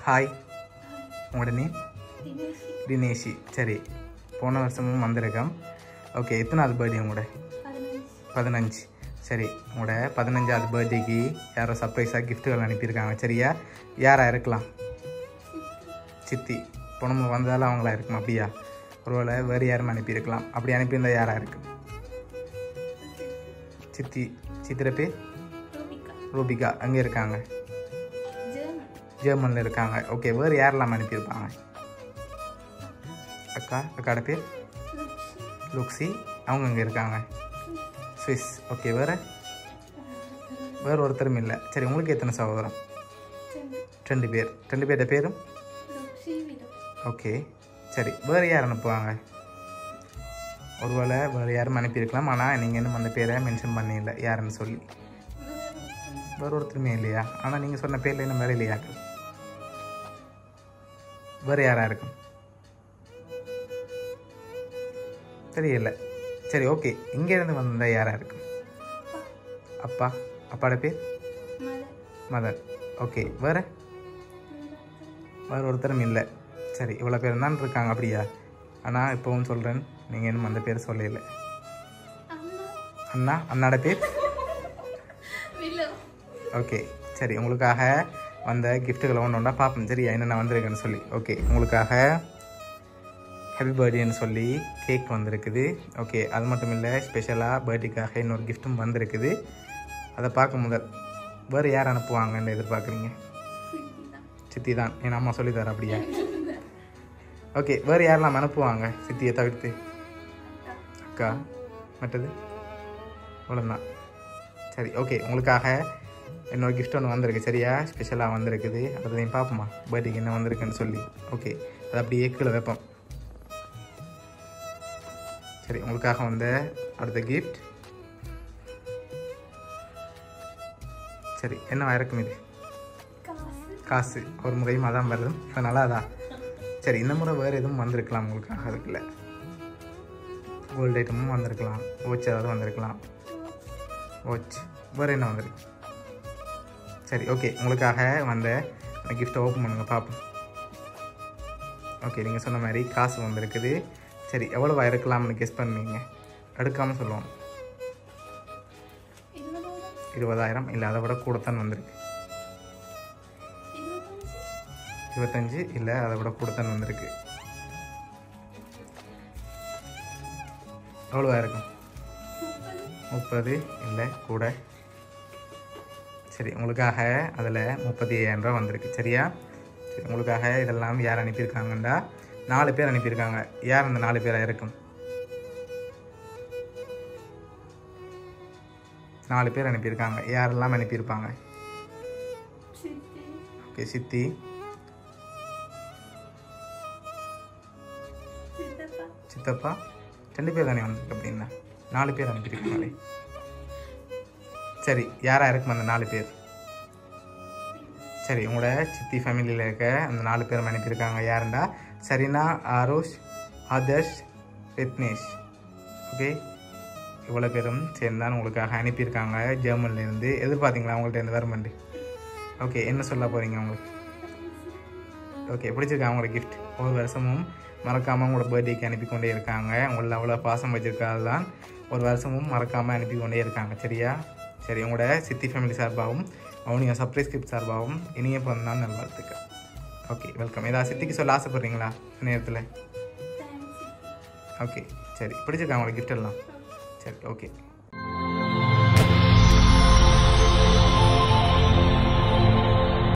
hi உங்களோட name Dinesh தினேஷி சரி போன வருஷமும் வந்திருக்கோம் ஓகே எத்தனாவது பர்த்டே உங்களோட பதினஞ்சு பதினஞ்சு சரி உங்களோட பதினஞ்சாவது பர்த்டேக்கு யாரோ சர்ப்ரைஸாக கிஃப்ட்டுகள் அனுப்பியிருக்காங்க சரியா யாரா இருக்கலாம் சித்தி பொண்ணு வந்தாலும் அவங்களா இருக்கும் அப்படியா ஒருவேளை வேறு யாரும் அனுப்பியிருக்கலாம் அப்படி அனுப்பியிருந்தா யாரா இருக்கும் சித்தி சித்திர பேர் ரூபிகா ரூபிகா அங்கே இருக்காங்க ஜெர்மன் ஜெர்மனில் இருக்காங்க ஓகே வேறு யாரெல்லாம் அனுப்பியிருப்பாங்க அக்கா அக்காட பேர் லக்ஷி லுக்ஸி அவங்க அங்கே இருக்காங்க ஸ்விஸ் ஓகே வேறு வேறு ஒருத்தரும் இல்லை சரி உங்களுக்கு எத்தனை சகோதரம் ரெண்டு பேர் ரெண்டு பேர்ட பேரும் லக்ஷி விதோ ஓகே சரி வேறு யார் அனுப்புவாங்க ஒருவேளை வேறு யாரும் அனுப்பியிருக்கலாம் ஆனால் நீங்கள் இன்னும் அந்த பேரை மென்ஷன் பண்ணியில்லை யாருன்னு சொல்லி வேறு ஒருத்தருமே இல்லையா ஆனால் நீங்கள் சொன்ன பேரில் இன்னும் வேறு இல்லையாக்கள் வேறு யாராக இருக்கும் தெரியல சரி ஓகே இங்கேருந்து வந்த யாராக இருக்கும் அப்பா அப்பாட பேர் மலர் மதன் ஓகே வேறு வேறு ஒருத்தரும் இல்லை சரி இவ்வளோ பேர் தான் இருக்காங்க அப்படியா ஆனால் இப்போவும் சொல்கிறேன் நீங்கள் இன்னும் அந்த பேர் சொல்லல அம்மா அண்ணா அண்ணாட பேர் விலோ ஓகே சரி உங்களுக்காக வந்த கிஃப்ட்டுகளை ஒன்று ஒன்றா பார்ப்போம் சரியா என்னென்ன வந்திருக்குன்னு சொல்லி ஓகே உங்களுக்காக ஹாப்பி பர்த்டேன்னு சொல்லி கேக் வந்திருக்குது ஓகே அது மட்டும் இல்லை ஸ்பெஷலாக பர்த்டேக்காக இன்னொரு கிஃப்ட்டும் வந்திருக்குது அதை பார்க்க முதல் வேறு யார் அனுப்புவாங்கன்னு எதிர்பார்க்குறீங்க சித்தி தான் சித்தி தான் என் அம்மா சொல்லித்தர அப்படியா ஓகே வேறு யாரெல்லாம் அனுப்புவாங்க சித்தியை தவிர்த்து அக்கா மற்றது அவ்வளோதான் சரி ஓகே உங்களுக்காக இன்னொரு கிஃப்ட் ஒன்று வந்திருக்கு சரியா ஸ்பெஷலாக வந்திருக்குது அதையும் பார்ப்போமா பர்த்டேக்கு என்ன வந்திருக்குன்னு சொல்லி ஓகே அது அப்படியே கீழே வைப்போம் சரி உங்களுக்காக வந்த அடுத்த கிஃப்ட் சரி என்னவா இருக்கும் இது காசு காசு ஒரு முறையும் அதான் வருது இப்போ நல்லா அதான் சரி இந்த முறை வேறு எதுவும் வந்திருக்கலாம் உங்களுக்காக அதுக்குள்ள கோல்டு ஐட்டமும் வந்திருக்கலாம் வாட்ச் ஏதாவது வந்திருக்கலாம் வாட்ச் வேறு என்ன வந்திருக்கு சரி ஓகே உங்களுக்காக வந்த அந்த கிஃப்ட்டை ஓப்பன் பண்ணுங்க பார்ப்போம் ஓகே நீங்கள் சொன்ன மாதிரி காசு வந்திருக்குது சரி எவ்வளோவா இருக்கலாம்னு கெஸ் பண்ணுவீங்க எடுக்காமல் சொல்லுவோம் இருபதாயிரம் இருபதாயிரம் இல்லை அதை விட கூடத்தான் வந்திருக்கு இருபத்தஞ்சு இருபத்தஞ்சு இல்லை அதை விட கூடத்தான் வந்திருக்கு எவ்வளோவா இருக்கும் முப்பது முப்பது இல்லை கூட சரி உங்களுக்காக அதில் முப்பத்தி ஐயாயிரம் ரூபா வந்திருக்கு சரியா சரி உங்களுக்காக இதெல்லாம் யார் அனுப்பியிருக்காங்கண்டா நாலு பேர் அனுப்பியிருக்காங்க யார் அந்த நாலு பேராக இருக்கும் நாலு பேர் அனுப்பியிருக்காங்க யாரெல்லாம் அனுப்பியிருப்பாங்க சித்தி ஓகே சித்தி சித்தப்பா சித்தப்பா ரெண்டு பேர் தானே வந்திருக்கு அப்படின்னா நாலு பேர் அனுப்பியிருக்காங்களே சரி யாரா இருக்கும் அந்த நாலு பேர் சரி உங்களோட சித்தி ஃபேமிலியில் இருக்க அந்த நாலு பேரும் அனுப்பியிருக்காங்க யாருண்டா சரினா ஆரோஷ் ஆதர்ஷ் ரத்னேஷ் ஓகே இவ்வளோ பேரும் சேர்ந்தான் உங்களுக்காக அனுப்பியிருக்காங்க ஜெர்மன்லேருந்து எதிர்பார்த்தீங்களா உங்கள்கிட்ட இந்த வரமண்டு ஓகே என்ன சொல்ல போகிறீங்க உங்களுக்கு ஓகே பிடிச்சிருக்கா அவங்களோட கிஃப்ட் ஒவ்வொரு வருஷமும் மறக்காமல் உங்களோட பர்த்டேக்கு அனுப்பி கொண்டே இருக்காங்க உங்களை அவ்வளோ பாசம் வச்சிருக்காது தான் ஒரு வருஷமும் மறக்காமல் அனுப்பி கொண்டே இருக்காங்க சரியா சரி உங்களோட சித்தி ஃபேமிலி சார்பாகவும் அவனியா சர்ப்ரைஸ் கிஃப்ட் சார்பாகவும் இனிய பிறந்தநாள் நல்வாழ்த்துக்கள் ஓகே வெல்கம் ஏதாவது சித்திக்கு சொல்ல ஆசைப்பட்றீங்களா இந்த நேரத்தில் தேங்க்ஸ் ஓகே சரி பிடிச்சிருக்கா உங்களோட gift எல்லாம் சரி ஓகே